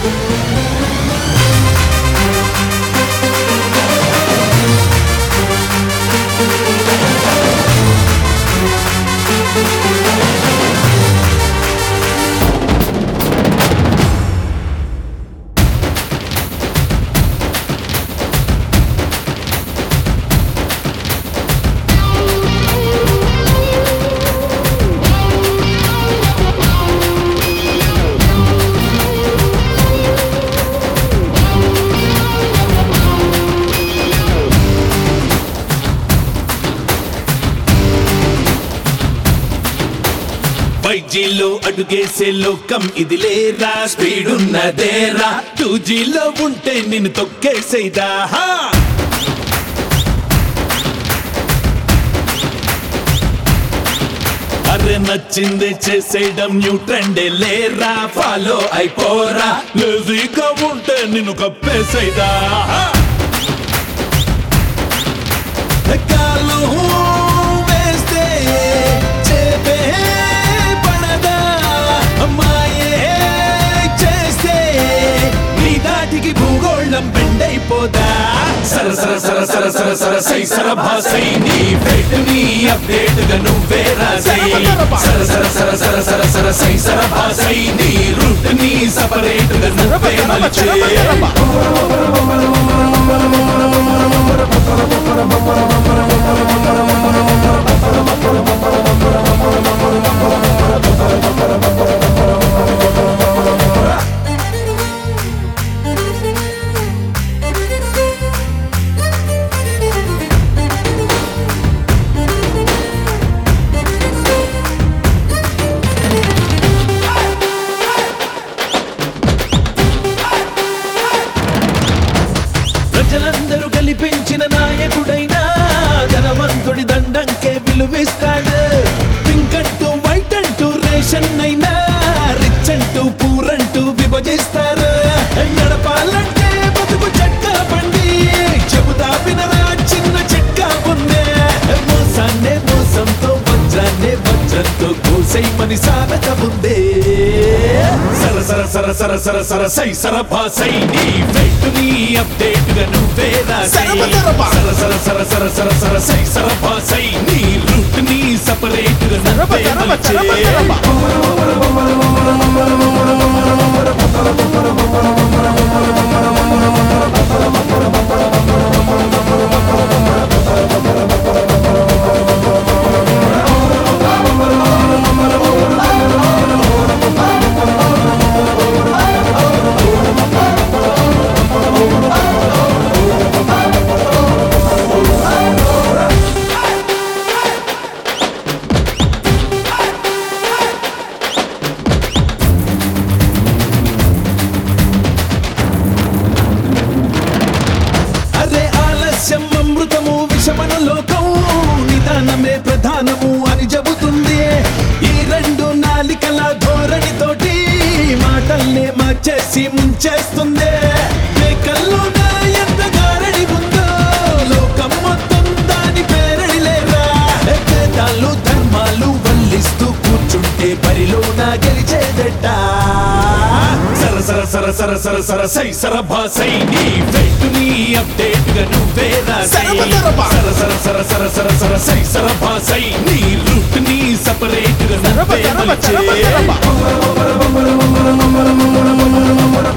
Five అడుగేసే లోకం ఇది లేరా స్పీడ్ ఉన్నదేరా టూ జీలో ఉంటే నిన్ను తొక్కేసేదా హా! అరే నచ్చింది చేసేయడం న్యూ ట్రెండ్ లేరా ఫాలో అయిపోరా లేజీగా ఉంటే నిన్ను కప్పేసేదా హా! కాలు వేస్తే చేపే పడదా అమ్మాయే చేస్తే నీ దాటికి భూగోళం బెండైపోదా సర సర సర సర సర సర సై సర భాసై నీ ఫెట్ నీ అప్డేట్ గా నువ్వే రాసై సర సర సర సర సర సర సై సర భాసై నీ రూట్ నీ సపరేట్ గా నువ్వే మలిచే ప్రజలందరూ కల్పించిన నాయకుడైనా ధనవంతుడి దండంకే విలువిస్తాడు పింక్ అంటూ వైట్ అంటూ రేషన్ అయినా రిచ్ అంటూ పూర్ అంటూ విభజిస్తారు నడపాలంటే బతుకు చెక్క బండి చెబుతా వినరా చిన్న చెక్క ఉందే మోసాన్నే మోసంతో వజ్రాన్నే వజ్రంతో కోసైమని సాధక ఉందే సర సర సర సర సర సర సై సర భాసై నీ ఫెట్ నీ అప్డేట్ గా నువ్వే రాసై సర సర సర సర సర సర సై సర భాసై నీ రూట్ నీ సపరేట్ గా నువ్వే మలిచే అరే ఆలస్యం అమృతము విషమన లోకం నిదానమే ప్రధానము అని చెబుతుంది ఈ రెండు నాలికల ధోరణితోటి మాటల్నే మార్చేసి ముంచేస్తుంది మేకల్లోన ఎంత గారడి ఉందో లోకం మొత్తం దాని పేరడి లేరా వేదాలు ధర్మాలు వల్లిస్తూ కూర్చుంటే బరిలోన గెలిచేదట సర సర సర సర సర సర సై సర భాసై నీ ఫెట్ నీ అప్డేట్ గా నువ్వే రాసై సర సర సర సర సర సర సై సర భాసై నీ రూట్ నీ సపరేట్ గా నువ్వే మలిచే